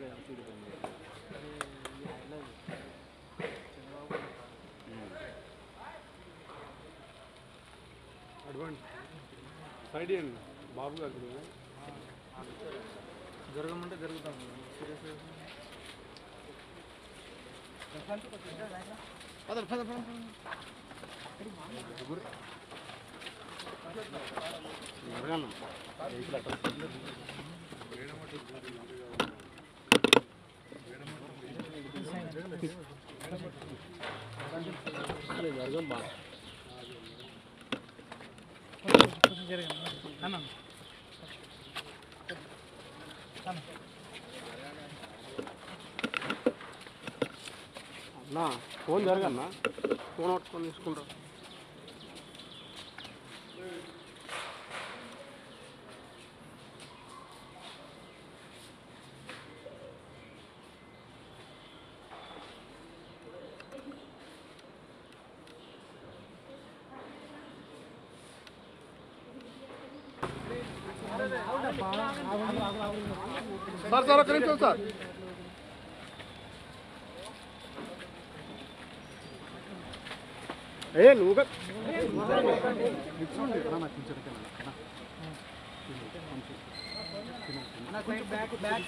ఇప్పుడే సీటు పోయింది అరే ఇది హైలైట్ చంద్రబాబు అడ్వాన్స్ సైడ్ ఇవ్వండి బాబు గారు చూడండి. జరగమంటే జరుగుతాం సీరియస్ పదరు పదరు పదరు జరగన్న జరగం బాగా కొంచెం జరగండి అన్న అన్నా ఫోన్ జరగన్నా ఫోన్ పట్టుకొని తీసుకుంటా సార్ సార్ ఒక్క నిమిషం సార్ ఏ నువ్వు బ్యాక్ బ్యాక్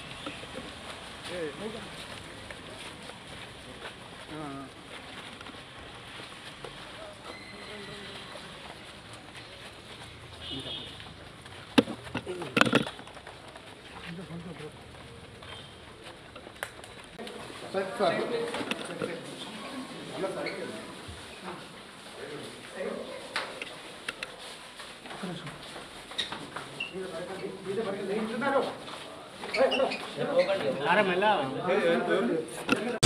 అరే మెల్ల